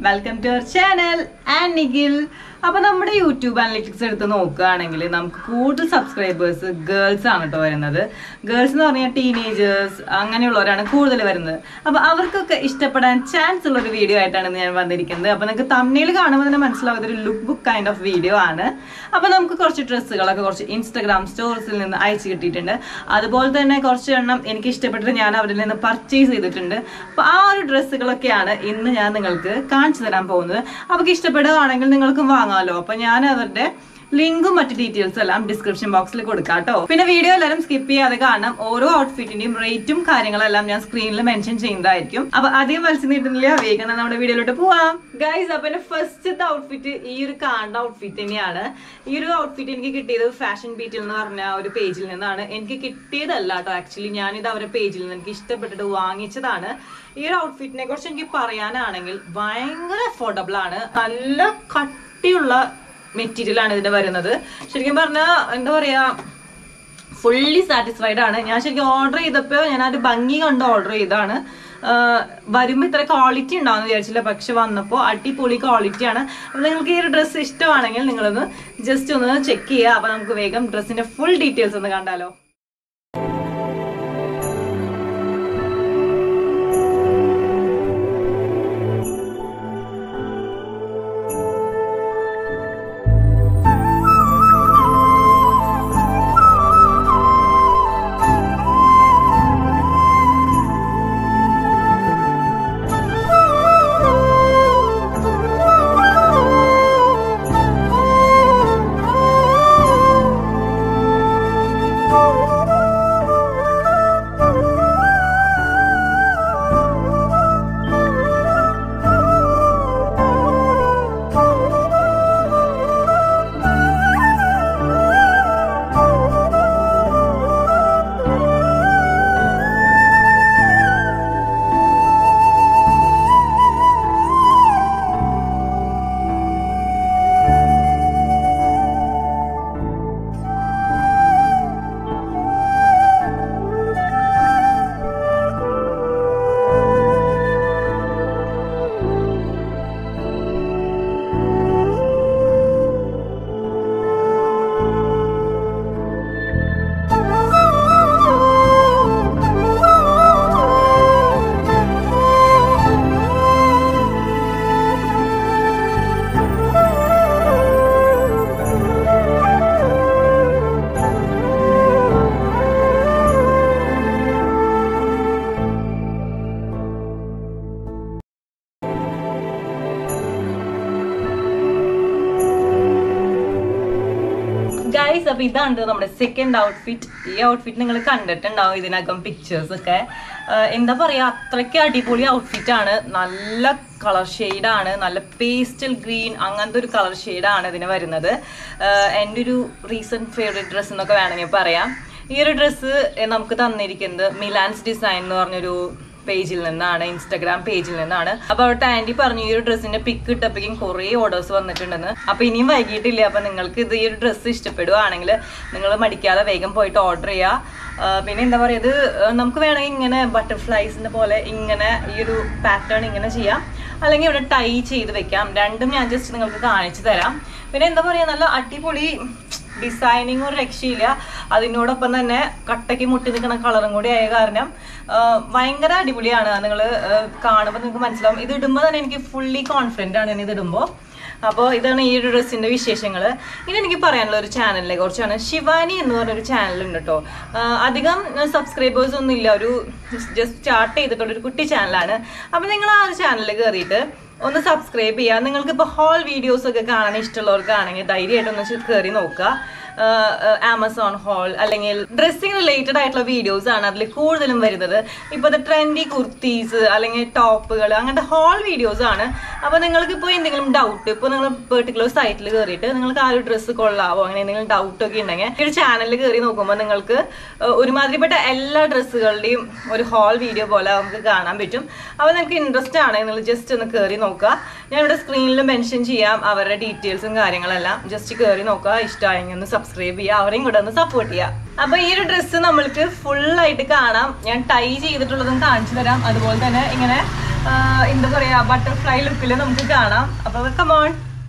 welcome to our channel and Nikhil അപ്പൊ നമ്മുടെ YouTube analytics എടുത്ത് നോക്കുകയാണെങ്കിൽ നമുക്ക് കൂടുതൽ സബ്സ്ക്രൈബേഴ്സ് ഗേൾസ് ആണ് കേട്ടോ വരുന്നത് ഗേൾസ് എന്ന് പറഞ്ഞാൽ ടീനേജേഴ്സ് അങ്ങനെയുള്ളവരാണ് കൂടുതൽ വരുന്നത് അപ്പൊ അവർക്കൊക്കെ ഇഷ്ടപ്പെടാൻ ചാൻസ് ഉള്ള ഒരു വീഡിയോ ആയിട്ടാണ് ഇന്ന് ഞാൻ വന്നിരിക്കുന്നത് അപ്പൊ നിങ്ങൾക്ക് തമ്മിൽ കാണുമ്പോൾ തന്നെ മനസ്സിലാവുന്ന ഒരു look book kind of video ആണ് അപ്പൊ നമുക്ക് കുറച്ച് ഡ്രസ്സുകളൊക്കെ കുറച്ച് ഇൻസ്റ്റാഗ്രാം സ്റ്റോറീസിൽ നിന്ന് അയച്ചു കിട്ടിയിട്ടുണ്ട് അതുപോലെ തന്നെ കുറച്ച് എണ്ണം എനിക്ക് ഇഷ്ടപ്പെട്ടിട്ട് ഞാൻ അവരിൽ നിന്ന് പർച്ചേസ് ചെയ്തിട്ടുണ്ട് അപ്പൊ ആ ഒരു ഡ്രസ്സുകളൊക്കെയാണ് ഇന്ന് ഞാൻ നിങ്ങൾക്ക് കാണിച്ചു തരാൻ പോകുന്നത് അപ്പൊ ഇഷ്ടപ്പെടുകയാണെങ്കിൽ നിങ്ങൾക്ക് വാങ്ങാമല്ലോ അപ്പൊ ഞാൻ അവരുടെ ലിങ്കും മറ്റു ഡീറ്റെയിൽസ് എല്ലാം ഡിസ്ക്രിപ്ഷൻ ബോക്സിൽ കൊടുക്കാം കേട്ടോ പിന്നെ വീഡിയോ എല്ലാവരും സ്കിപ്പ് ചെയ്യാതെ കാണാം ഓരോ ഔട്ട്ഫിറ്റിന്റെയും റേറ്റും കാര്യങ്ങളെല്ലാം ഞാൻ സ്ക്രീനിൽ മെൻഷൻ ചെയ്യുന്നതായിരിക്കും അപ്പൊ അധികം മത്സ്യം നീട്ടുന്നില്ല വേഗം തന്നെ നമ്മുടെ വീഡിയോയിലോട്ട് പോവാം ഗൈസ് അപ്പൊ എന്റെ ഫസ്റ്റത്തെ ഔട്ട്ഫിറ്റ് ഈ ഒരു കാണുന്ന ഔട്ട്ഫിറ്റ് തന്നെയാണ് ഈ ഒരു ഔട്ട്ഫിറ്റ് എനിക്ക് കിട്ടിയത് ഫാഷൻ ബീറ്റിൽ എന്ന് പറഞ്ഞ ഒരു പേജിൽ നിന്നാണ് എനിക്ക് കിട്ടിയതല്ല കേട്ടോ ആക്ച്വലി ഞാനിത് അവരുടെ പേജിൽ നിന്ന് എനിക്ക് ഇഷ്ടപ്പെട്ടിട്ട് വാങ്ങിച്ചതാണ് ഈ ഒരു ഔട്ട്ഫിറ്റിനെ കുറിച്ച് എനിക്ക് പറയാനാണെങ്കിൽ ഭയങ്കര അഫോർഡബിൾ ആണ് നല്ല കട്ടിയുള്ള മെറ്റീരിയൽ ആണ് ഇതിന്റെ വരുന്നത് ശരിക്കും പറഞ്ഞാൽ എന്താ പറയാ ഫുള്ളി സാറ്റിസ്ഫൈഡ് ആണ് ഞാൻ ശരിക്കും ഓർഡർ ചെയ്തപ്പോൾ ഞാൻ അത് ഭംഗി കണ്ട് ഓർഡർ ചെയ്താണ് വരുമ്പോൾ ഇത്ര ക്വാളിറ്റി ഉണ്ടാവുമെന്ന് വിചാരിച്ചില്ല പക്ഷെ വന്നപ്പോൾ അടിപൊളി ക്വാളിറ്റി ആണ് അപ്പോൾ നിങ്ങൾക്ക് ഈ ഒരു ഡ്രസ്സ് ഇഷ്ടമാണെങ്കിൽ നിങ്ങളൊന്ന് ജസ്റ്റ് ഒന്ന് ചെക്ക് ചെയ്യുക അപ്പോൾ നമുക്ക് വേഗം ഡ്രസ്സിന്റെ ഫുൾ ഡീറ്റെയിൽസ് ഒന്ന് കണ്ടാലോ ഗൈസ് അപ്പൊ ഇതാണ് നമ്മുടെ സെക്കൻഡ് ഔട്ട്ഫിറ്റ് ഈ ഔട്ട്ഫിറ്റ് നിങ്ങൾ കണ്ടിട്ടുണ്ടാവും ഇതിനകം പിക്ചേഴ്സ് ഒക്കെ ആഹ് എന്താ പറയാ അത്രയ്ക്ക് അടിപൊളി ഔട്ട്ഫിറ്റ് ആണ് നല്ല കളർ ആണ് നല്ല പേസ്റ്റൽ ഗ്രീൻ അങ്ങനത്തെ ഒരു കളർ ആണ് ഇതിന് വരുന്നത് ആഹ് എൻ്റെ ഒരു റീസെന്റ് ഫേവറേറ്റ് ഡ്രസ്സ് എന്നൊക്കെ വേണമെങ്കിൽ പറയാം ഈ ഒരു ഡ്രസ്സ് നമുക്ക് തന്നിരിക്കുന്നത് മിലാൻസ് ഡിസൈൻ എന്ന് പറഞ്ഞൊരു പേജിൽ നിന്നാണ് ഇൻസ്റ്റാഗ്രാം പേജിൽ നിന്നാണ് അപ്പൊ അവിടെ ആന്റി പറഞ്ഞു ഈ ഒരു ഡ്രസ്സിന്റെ പിക്ക് ഇട്ടപ്പോഴേക്കും കുറേ ഓർഡേഴ്സ് വന്നിട്ടുണ്ടെന്ന് അപ്പൊ ഇനിയും വൈകിട്ടില്ല അപ്പൊ നിങ്ങൾക്ക് ഇത് ഈ ഒരു ഡ്രസ്സ് ഇഷ്ടപ്പെടുവാണെങ്കിൽ നിങ്ങൾ മടിക്കാതെ വേഗം പോയിട്ട് ഓർഡർ ചെയ്യുക ആ, പിന്നെ എന്താ പറയുക ഇത് നമുക്ക് വേണമെങ്കിൽ ഇങ്ങനെ ബട്ടർഫ്ലൈസിന്റെ പോലെ ഇങ്ങനെ ഈ ഒരു പാറ്റേൺ ഇങ്ങനെ ചെയ്യാം അല്ലെങ്കിൽ ഇവിടെ ടൈ ചെയ്ത് വെക്കാം രണ്ടും ഞാൻ ജസ്റ്റ് നിങ്ങൾക്ക് കാണിച്ചു തരാം പിന്നെ എന്താ പറയുക നല്ല അടിപൊളി ഡിസൈനിങ് ഒരു രക്ഷയില്ല അതിനോടൊപ്പം തന്നെ കട്ടയ്ക്ക് മുട്ടി നിൽക്കുന്ന കളറും കൂടി ആയ കാരണം ആ, ഭയങ്കര അടിപൊളിയാണ് നിങ്ങൾ കാണുമ്പോൾ നിങ്ങൾക്ക് മനസ്സിലാവും ഇത് ഇടുമ്പോൾ തന്നെ എനിക്ക് ഫുള്ളി കോൺഫിഡൻ്റ് ആണ് ഇത് ഇടുമ്പോൾ അപ്പോൾ ഇതാണ് ഈ ഒരു ഡ്രസ്സിൻ്റെ വിശേഷങ്ങൾ ഇനി എനിക്ക് പറയാനുള്ള ഒരു ചാനലിനെ കുറിച്ചാണ് ശിവാനി എന്ന് പറഞ്ഞൊരു ചാനലുണ്ട് കേട്ടോ അധികം സബ്സ്ക്രൈബേഴ്സ് ഒന്നും ഇല്ല ഒരു ജസ്റ്റ് സ്റ്റാർട്ട് ചെയ്തിട്ടുള്ള ഒരു കുട്ടി ചാനലാണ് അപ്പോൾ നിങ്ങൾ ആ ഒരു ചാനലിൽ കയറിയിട്ട് ഒന്ന് സബ്സ്ക്രൈബ് ചെയ്യുക നിങ്ങൾക്ക് ഇപ്പോൾ ഹോൾ വീഡിയോസ് ഒക്കെ കാണാൻ ഇഷ്ടമുള്ളവർക്കാണെങ്കിൽ ധൈര്യമായിട്ട് ഒന്ന് കയറി നോക്കുക ആമസോൺ ഹോൾ അല്ലെങ്കിൽ ഡ്രസ്സിങ് റിലേറ്റഡ് ആയിട്ടുള്ള വീഡിയോസ് ആണ് അതിൽ കൂടുതലും വരുന്നത് ഇപ്പോഴത്തെ ട്രെൻഡി കുർത്തീസ് അല്ലെങ്കിൽ ടോപ്പുകൾ അങ്ങനത്തെ ഹോൾ വീഡിയോസ് ആണ് അപ്പോൾ നിങ്ങൾക്ക് ഇപ്പോൾ എന്തെങ്കിലും ഡൗട്ട് ഇപ്പോൾ നിങ്ങൾ പെർട്ടിക്കുലർ സൈറ്റിൽ കയറിയിട്ട് നിങ്ങൾക്ക് ആ ഒരു ഡ്രസ്സ് കൊള്ളാവോ അങ്ങനെ എന്തെങ്കിലും ഡൗട്ട് ഒക്കെ ഉണ്ടെങ്കിൽ ഈ ഒരു ചാനലിൽ കയറി നോക്കുമ്പോൾ നിങ്ങൾക്ക് ഏഹ്, ഒരുമാതിരിപ്പെട്ട എല്ലാ ഡ്രസ്സുകളുടെയും ഒരു ഹോൾ വീഡിയോ പോലെ നമുക്ക് കാണാൻ പറ്റും അപ്പോൾ നിങ്ങൾക്ക് ഇൻട്രസ്റ്റ് ആണ് നിങ്ങൾ ജസ്റ്റ് ഒന്ന് കയറി നോക്കുക ഞാൻ ഇവിടെ സ്ക്രീനിൽ മെൻഷൻ ചെയ്യാം അവരുടെ ഡീറ്റെയിൽസും കാര്യങ്ങളെല്ലാം ജസ്റ്റ് കയറി നോക്കുക ഇഷ്ടമായെങ്കിൽ ഒന്ന് സബ്സ്ക്രൈബ് ചെയ്യുക അവരെയും കൂടെ ഒന്ന് സപ്പോർട്ട് ചെയ്യുക അപ്പൊ ഈ ഒരു ഡ്രസ്സ് നമ്മൾക്ക് ഫുൾ ആയിട്ട് കാണാം ഞാൻ ടൈ ചെയ്തിട്ടുള്ളതും കാണിച്ചു തരാം അതുപോലെ തന്നെ ഇങ്ങനെ എന്താ പറയാ ബട്ടർഫ്ലൈ ലുക്കിൽ നമുക്ക് കാണാം അപ്പൊ കമോൺ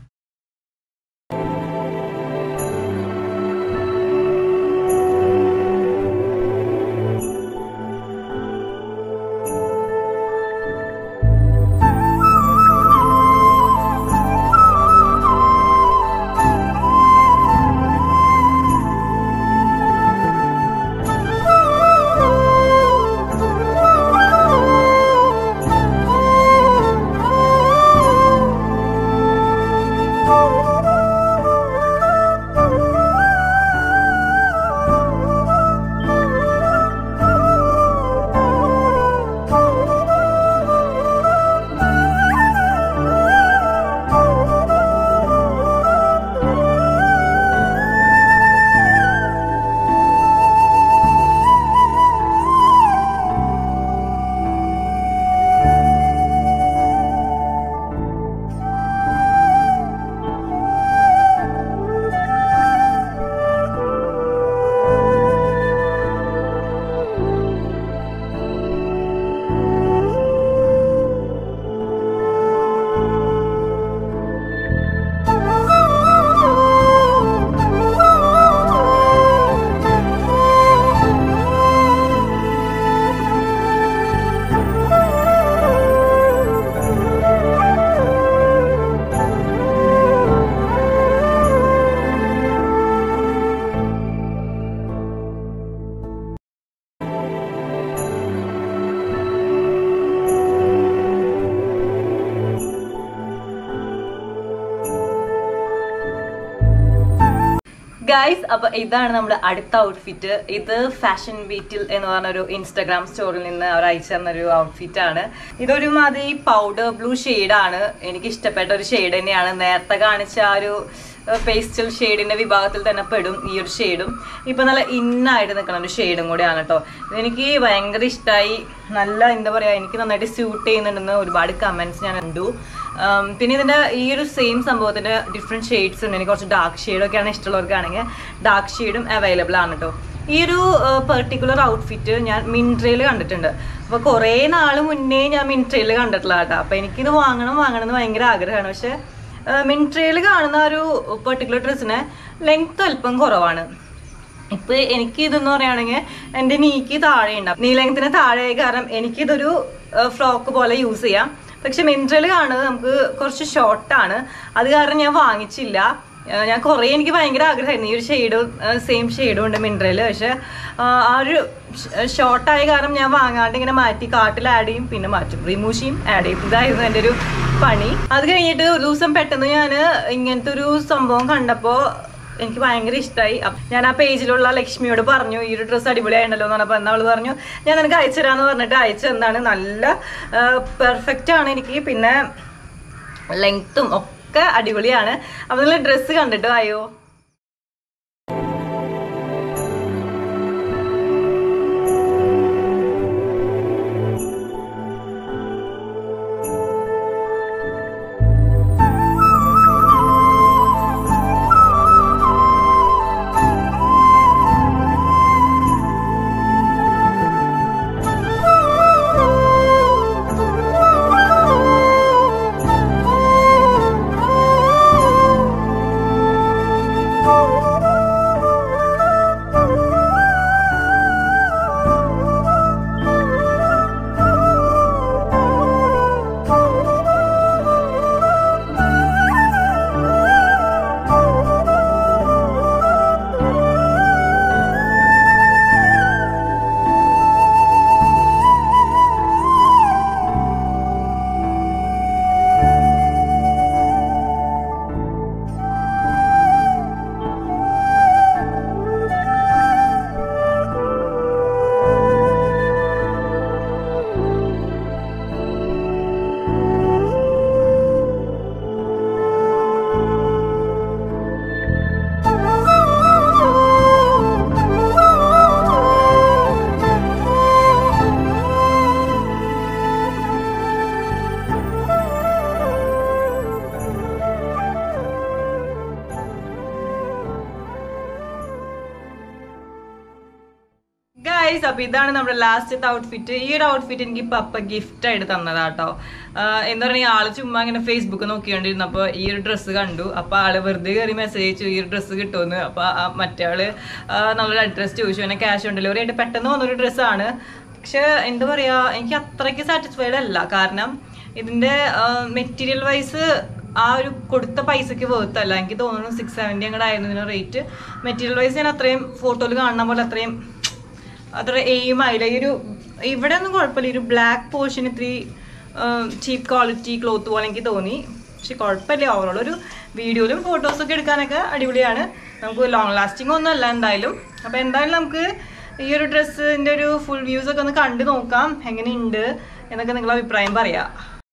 ഗൈസ് അപ്പൊ ഇതാണ് നമ്മുടെ അടുത്ത ഔട്ട്ഫിറ്റ് ഇത് ഫാഷൻ ബീറ്റിൽ എന്ന് പറഞ്ഞ ഒരു ഇൻസ്റ്റാഗ്രാം സ്റ്റോറിൽ നിന്ന് അവർ അയച്ചു തന്നൊരു ഔട്ട്ഫിറ്റ് ആണ് ഇതൊരു മാതിരി പൗഡർ ബ്ലൂ ആണ് എനിക്ക് ഇഷ്ടപ്പെട്ട ഒരു ഷെയ്ഡ് തന്നെയാണ് നേരത്തെ കാണിച്ച ആ ഒരു പേസ്റ്റൽ ഷെയ്ഡിന്റെ വിഭാഗത്തിൽ തന്നെ പെടും ഈ ഒരു ഷെയ്ഡും ഇപ്പൊ നല്ല ഇന്നായിട്ട് നിൽക്കുന്ന ഒരു ഷെയ്ഡും കൂടെയാണ് കേട്ടോ എനിക്ക് ഭയങ്കര ഇഷ്ടമായി നല്ല എന്താ പറയാ എനിക്ക് നന്നായിട്ട് സ്യൂട്ട് ചെയ്യുന്നുണ്ടെന്ന് ഒരുപാട് കമന്റ്സ് ഞാൻ കണ്ടു ഉം, പിന്നെ ഇതിന്റെ ഈ ഒരു സെയിം സംഭവത്തിന്റെ ഡിഫറെന്റ് ഷെയ്ഡ്സ് ഉണ്ട് എനിക്ക് കുറച്ച് ഡാർക്ക് ഷെയ്ഡൊക്കെയാണ് ഇഷ്ടമുള്ളവർക്കാണെങ്കിൽ ഡാർക്ക് ഷെയ്ഡും അവൈലബിൾ ആണ് കേട്ടോ ഈ ഒരു പെർട്ടിക്കുലർ ഔട്ട്ഫിറ്റ് ഞാൻ മിൻട്രയിൽ കണ്ടിട്ടുണ്ട് അപ്പോൾ കുറേ നാൾ മുന്നേ ഞാൻ മിൻട്രയിൽ കണ്ടിട്ടുള്ള കേട്ടോ അപ്പോൾ എനിക്കിത് വാങ്ങണം വാങ്ങണം എന്ന് ഭയങ്കര ആഗ്രഹമാണ് പക്ഷെ മിൻട്രയിൽ കാണുന്ന ഒരു പെർട്ടിക്കുലർ ഡ്രസ്സിന് ലെങ്ത് അല്പം കുറവാണ് ഇപ്പൊ എനിക്ക് ഇതെന്ന് പറയുകയാണെങ്കിൽ എൻ്റെ നീക്ക് താഴെ ഉണ്ടാവും നീ ലെങ്ത്തിന് താഴെ കാരണം എനിക്കിതൊരു ഫ്രോക്ക് പോലെ യൂസ് ചെയ്യാം പക്ഷെ മിൻട്രയിൽ കാണുന്നത് നമുക്ക് കുറച്ച് ഷോർട്ടാണ് അത് കാരണം ഞാൻ വാങ്ങിച്ചില്ല ആ, ഞാൻ കുറേ എനിക്ക് ഭയങ്കര ആഗ്രഹമായിരുന്നു ഈ ഒരു ഷെയ്ഡും സെയിം ഷെയ്ഡും ഉണ്ട് മിൻട്രയിൽ പക്ഷെ ആ ആ ഒരു ഷോർട്ടായ കാരണം ഞാൻ വാങ്ങാണ്ട് ഇങ്ങനെ മാറ്റി കാർട്ടിൽ ആഡ് ചെയ്യും പിന്നെ മാറ്റും റിമൂവ് ചെയ്യും ആഡ് ചെയ്യും ഇതായിരുന്നു എൻ്റെ ഒരു പണി അത് കഴിഞ്ഞിട്ട് ഒരു ദിവസം പെട്ടെന്ന് ഞാൻ ഇങ്ങനത്തെ ഒരു സംഭവം കണ്ടപ്പോൾ എനിക്ക് ഭയങ്കര ഇഷ്ടമായി ഞാൻ ആ പേജിലുള്ള ലക്ഷ്മിയോട് പറഞ്ഞു ഈ ഒരു ഡ്രസ്സ് അടിപൊളിയായിട്ടുണ്ടല്ലോ എന്ന് പറഞ്ഞപ്പോൾ എന്നാ അവള് പറഞ്ഞു ഞാൻ നിനക്ക് അയച്ചു തരാന്ന് പറഞ്ഞിട്ട് അയച്ചു തന്നാണ് നല്ല പെർഫെക്റ്റ് ആണ് എനിക്ക് പിന്നെ ലെങ്ത്തും ഒക്കെ അടിപൊളിയാണ് അപ്പൊ നിങ്ങൾ ഡ്രസ്സ് കണ്ടിട്ടോ അയ്യോ അപ്പൊ ഇതാണ് നമ്മുടെ ലാസ്റ്റത്തെ ഔട്ട്ഫിറ്റ് ഈ ഒരു ഔട്ട്ഫിറ്റ് എനിക്ക് പപ്പ ഗിഫ്റ്റ് ആയിട്ട് തന്നതാട്ടോ ആഹ് എന്താ പറയുക ആള് ചുമ്മാ ഇങ്ങനെ ഫേസ്ബുക്ക് നോക്കിക്കൊണ്ടിരുന്നപ്പോ ഈ ഒരു ഡ്രസ്സ് കണ്ടു അപ്പൊ ആള് വെറുതെ കയറി മെസ്സേജ് അയച്ചു ഈ ഒരു ഡ്രസ്സ് കിട്ടുമെന്ന് അപ്പൊ ആ മറ്റേ ആള് ആഹ് നല്ലൊരു അഡ്രസ് ചോദിച്ചു എന്നെ ക്യാഷ് ഓൺ ഡെലിവറി ആയിട്ട് പെട്ടെന്ന് വന്നൊരു ഡ്രസ്സാണ് പക്ഷെ എന്താ പറയാ എനിക്ക് അത്രയ്ക്ക് സാറ്റിസ്ഫൈഡ് അല്ല കാരണം ഇതിന്റെ മെറ്റീരിയൽ വൈസ് ആ ഒരു കൊടുത്ത പൈസക്ക് വേർത്ത് അല്ല എനിക്ക് തോന്നുന്നു സിക്സ് സെവൻറ്റി അങ്ങോട്ട് ആയിരുന്നു ഇതിന് റേറ്റ് മെറ്റീരിയൽ വൈസ് ഞാൻ അത്രയും ഫോട്ടോയിൽ കാണുന്ന പോലെ അത്രയും അത്ര എയിം ആയില്ല ഈ ഒരു ഇവിടെ ഒന്നും കുഴപ്പമില്ല ഈ ഒരു ബ്ലാക്ക് പോർഷൻ ഇത്തിരി ചീപ്പ് ക്വാളിറ്റി ക്ലോത്ത് പോലെ എനിക്ക് തോന്നി പക്ഷെ കുഴപ്പമില്ല ഓവറോൾ ഒരു വീഡിയോയിലും ഫോട്ടോസൊക്കെ എടുക്കാനൊക്കെ അടിപൊളിയാണ് നമുക്ക് ലോങ് ലാസ്റ്റിംഗ് ഒന്നും അല്ല എന്തായാലും അപ്പോൾ എന്തായാലും നമുക്ക് ഈ ഒരു ഡ്രസ്സിൻ്റെ ഒരു ഫുൾ വ്യൂസ് ഒക്കെ ഒന്ന് കണ്ടു നോക്കാം എങ്ങനെയുണ്ട് എന്നൊക്കെ നിങ്ങളുടെ അഭിപ്രായം പറയാം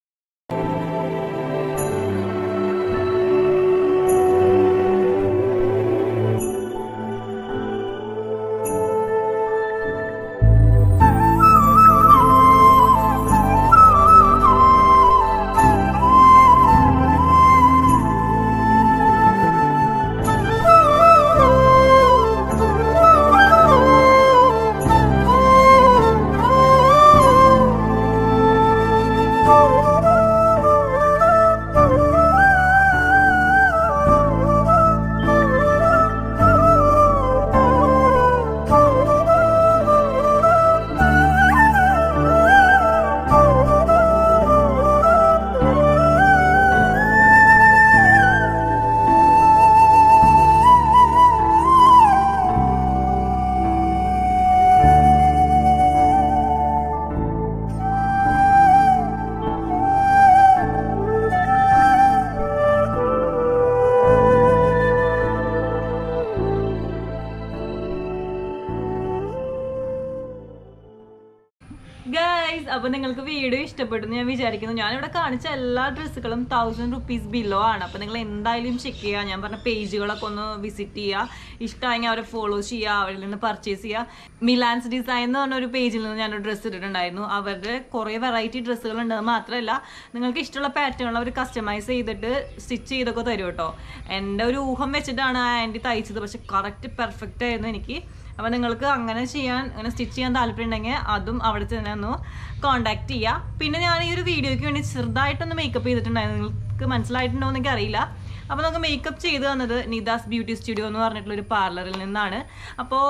ഗൈസ് അപ്പൊ നിങ്ങൾക്ക് വീഡിയോ ഇഷ്ടപ്പെട്ടു എന്ന് ഞാൻ വിചാരിക്കുന്നു ഞാനിവിടെ കാണിച്ച എല്ലാ ഡ്രസ്സുകളും തൗസൻഡ് റുപ്പീസ് ബിലോ ആണ് അപ്പൊ നിങ്ങൾ എന്തായാലും ചെക്ക് ചെയ്യുക ഞാൻ പറഞ്ഞ പേജുകളൊക്കെ ഒന്ന് വിസിറ്റ് ചെയ്യുക ഇഷ്ടമായെങ്കിൽ അവരെ ഫോളോ ചെയ്യുക അവരിൽ നിന്ന് പർച്ചേസ് ചെയ്യുക മിലാൻസ് ഡിസൈൻ എന്ന് പറഞ്ഞ ഒരു പേജിൽ നിന്ന് ഞാനൊരു ഡ്രസ്സ് ഇട്ടിട്ടുണ്ടായിരുന്നു അവരുടെ കുറേ വെറൈറ്റി ഡ്രസ്സുകൾ ഉണ്ട് അത് മാത്രമല്ല നിങ്ങൾക്ക് ഇഷ്ടമുള്ള പാറ്റേണുകൾ അവർ കസ്റ്റമൈസ് ചെയ്തിട്ട് സ്റ്റിച്ച് ചെയ്തൊക്കെ തരും കേട്ടോ എൻ്റെ ഒരു ഊഹം വെച്ചിട്ടാണ് ആ ആൻറ്റി തയ്ച്ചത് പക്ഷെ കറക്റ്റ് പെർഫെക്റ്റ് ആയിരുന്നു എനിക്ക് അപ്പോൾ നിങ്ങൾക്ക് അങ്ങനെ ചെയ്യാൻ അങ്ങനെ സ്റ്റിച്ച് ചെയ്യാൻ താല്പര്യം ഉണ്ടെങ്കിൽ അതും അവിടെ തന്നെ ഒന്ന് കോണ്ടാക്ട് ചെയ്യുക പിന്നെ ഞാൻ ഈ ഒരു വീഡിയോയ്ക്ക് വേണ്ടി ചെറുതായിട്ടൊന്ന് മേക്കപ്പ് ചെയ്തിട്ടുണ്ടായിരുന്നു നിങ്ങൾക്ക് മനസ്സിലായിട്ടുണ്ടോ എന്ന് എനിക്ക് അറിയില്ല അപ്പോൾ നമുക്ക് മേക്കപ്പ് ചെയ്ത് തന്നത് നിദാസ് ബ്യൂട്ടി സ്റ്റുഡിയോ എന്ന് പറഞ്ഞിട്ടുള്ള ഒരു പാർലറിൽ നിന്നാണ് അപ്പോൾ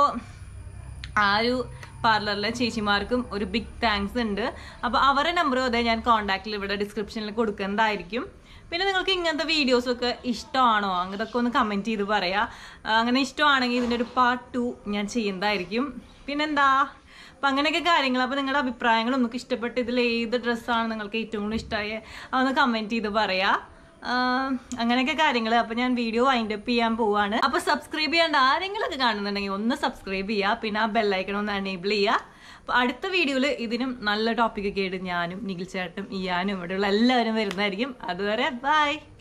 ആ ഒരു പാർലറിലെ ചേച്ചിമാർക്കും ഒരു ബിഗ് താങ്ക്സ് ഉണ്ട് അപ്പോൾ അവരുടെ നമ്പറും അതെ ഞാൻ കോൺടാക്റ്റിൽ ഇവിടെ ഡിസ്ക്രിപ്ഷനിൽ കൊടുക്കുന്നതായിരിക്കും പിന്നെ നിങ്ങൾക്ക് ഇങ്ങനത്തെ വീഡിയോസൊക്കെ ഇഷ്ടമാണോ അങ്ങനത്തെ ഒന്ന് കമൻറ്റ് ചെയ്ത് പറയാം ആ, അങ്ങനെ ഇഷ്ടമാണെങ്കിൽ ഇതിൻ്റെ ഒരു പാർട്ട് ടു ഞാൻ ചെയ്യുന്നതായിരിക്കും പിന്നെന്താ അപ്പം അങ്ങനെയൊക്കെ കാര്യങ്ങൾ അപ്പോൾ നിങ്ങളുടെ അഭിപ്രായങ്ങളും നിങ്ങൾക്ക് ഇഷ്ടപ്പെട്ട ഇതിൽ ഏത് ഡ്രസ്സാണ് നിങ്ങൾക്ക് ഏറ്റവും കൂടുതൽ ഇഷ്ടമായ അതൊന്ന് കമൻറ്റ് ചെയ്ത് പറയാം ആഹ് അങ്ങനെയൊക്കെ കാര്യങ്ങൾ അപ്പൊ ഞാൻ വീഡിയോ വൈൻഡ് അപ്പ് ചെയ്യാൻ പോവാണ് അപ്പൊ സബ്സ്ക്രൈബ് ചെയ്യാണ്ട് ആരെങ്കിലും ഒക്കെ കാണുന്നുണ്ടെങ്കിൽ ഒന്ന് സബ്സ്ക്രൈബ് ചെയ്യുക പിന്നെ ആ ബെല്ലൈക്കൺ ഒന്ന് എനേബിൾ ചെയ്യുക അപ്പൊ അടുത്ത വീഡിയോയിൽ ഇതിനും നല്ല ടോപ്പിക് ഒക്കെ ആയിട്ട് ഞാനും നിഖിൽ ചേട്ടനും ഇയാനും ഇവിടെയുള്ള എല്ലാവരും വരുന്നതായിരിക്കും അതുവരെ ബൈ